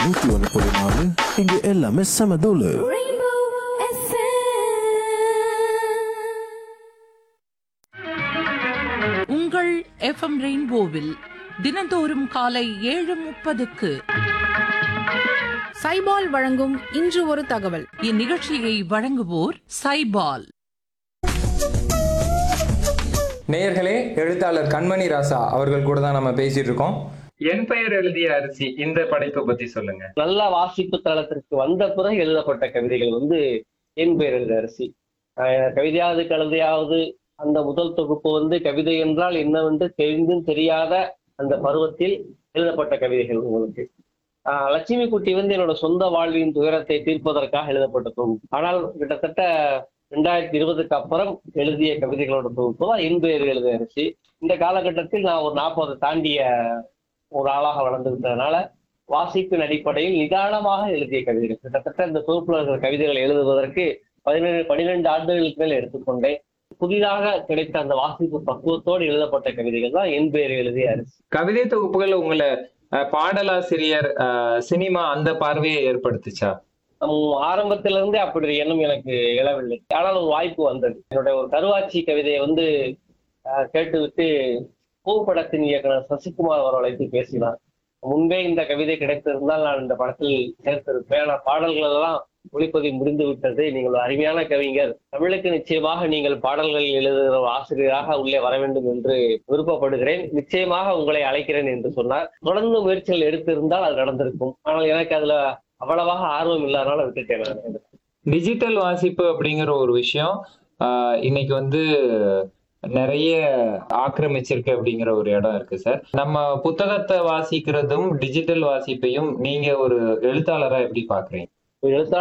நூத்தி ஒன்று புள்ளி நாலு இங்க எல்லாமே செம தூளு Rainbow FM. உங்கள் எஃப்எம் ரெயின்போவில் தினந்தோறும் காலை ஏழு முப்பதுக்கு சைபால் வழங்கும் இன்று ஒரு தகவல் இந்நிகழ்ச்சியை வழங்குவோர் சைபால் நேயர்களே எழுத்தாளர் கண்மணி ராசா அவர்கள் கூட தான் நம்ம பேசிட்டு இருக்கோம் என் பெயர் எழுதிய அரிசி இந்த படைப்பை பத்தி சொல்லுங்க நல்ல வாசிப்பு தளத்திற்கு வந்த பிறகு எழுதப்பட்ட கவிதைகள் வந்து என் பெயர் எழுத அரிசி ஆஹ் கவிதையாவது கழுதையாவது அந்த முதல் தொகுப்பு வந்து கவிதை என்றால் என்னவென்று தெரிந்தும் தெரியாத அந்த பருவத்தில் எழுதப்பட்ட கவிதைகள் உங்களுக்கு ஆஹ் லட்சுமி குட்டி வந்து என்னோட சொந்த வாழ்வின் துயரத்தை தீர்ப்பதற்காக எழுதப்பட்ட தொகுப்பு ஆனால் கிட்டத்தட்ட ரெண்டாயிரத்தி இருபதுக்கு அப்புறம் எழுதிய கவிதைகளோட தொகுப்பு தான் என் பெயர் எழுத அரிசி இந்த காலகட்டத்தில் நான் ஒரு நாற்பது தாண்டிய ஒரு ஆளாக வளர்ந்துவிட்டதுனால வாசிப்பின் அடிப்படையில் நிதானமாக எழுதிய கவிதைகள் கிட்டத்தட்ட இந்த தொகுப்புல இருக்கிற கவிதைகளை எழுதுவதற்கு பதினேழு பன்னிரெண்டு ஆண்டுகளுக்கு மேல் எடுத்துக்கொண்டேன் புதிதாக கிடைத்த அந்த வாசிப்பு பக்குவத்தோடு எழுதப்பட்ட கவிதைகள் தான் என் பெயர் எழுதிய அரிசி கவிதை தொகுப்புகள் உங்களை அஹ், பாடலாசிரியர் அஹ், சினிமா அந்த பார்வையை ஏற்படுத்துச்சா உம் ஆரம்பத்தில இருந்தே அப்படி ஒரு எண்ணம் எனக்கு எழவில்லை ஆனால் ஒரு வாய்ப்பு வந்தது என்னுடைய ஒரு கருவாச்சி கவிதையை வந்து ஆஹ், கேட்டுவிட்டு பூப்படத்தின் இயக்குனர் சசிகுமார் அவர் அழைத்து பேசினார் முன்பே இந்த கவிதை கிடைத்திருந்தால் நான் இந்த படத்தில் சேர்த்திருப்பேன் ஆனால் பாடல்கள் எல்லாம் ஒளிப்பதிவு முடிந்து விட்டது நீங்கள் ஒரு அருமையான கவிஞர் தமிழுக்கு நிச்சயமாக நீங்கள் பாடல்கள் எழுதுகிற ஒரு ஆசிரியராக உள்ளே வர வேண்டும் என்று விருப்பப்படுகிறேன் நிச்சயமாக உங்களை அழைக்கிறேன் என்று சொன்னார் தொடர்ந்து முயற்சிகள் எடுத்திருந்தால் அது நடந்திருக்கும் ஆனால் எனக்கு அதுல அவ்வளவாக ஆர்வம் இல்லாதனால விட்டுட்டேன் நான். டிஜிட்டல் வாசிப்பு அப்படிங்கிற ஒரு விஷயம் அஹ், இன்னைக்கு வந்து நிறைய ஆக்கிரமிச்சிருக்கு அப்படிங்கிற ஒரு இடம் இருக்கு சார் நம்ம புத்தகத்தை வாசிக்கிறதும் டிஜிட்டல் வாசிப்பையும் நீங்க ஒரு எழுத்தாளரா எப்படி பாக்குறீங்க ஒரு எழுத்தாளர்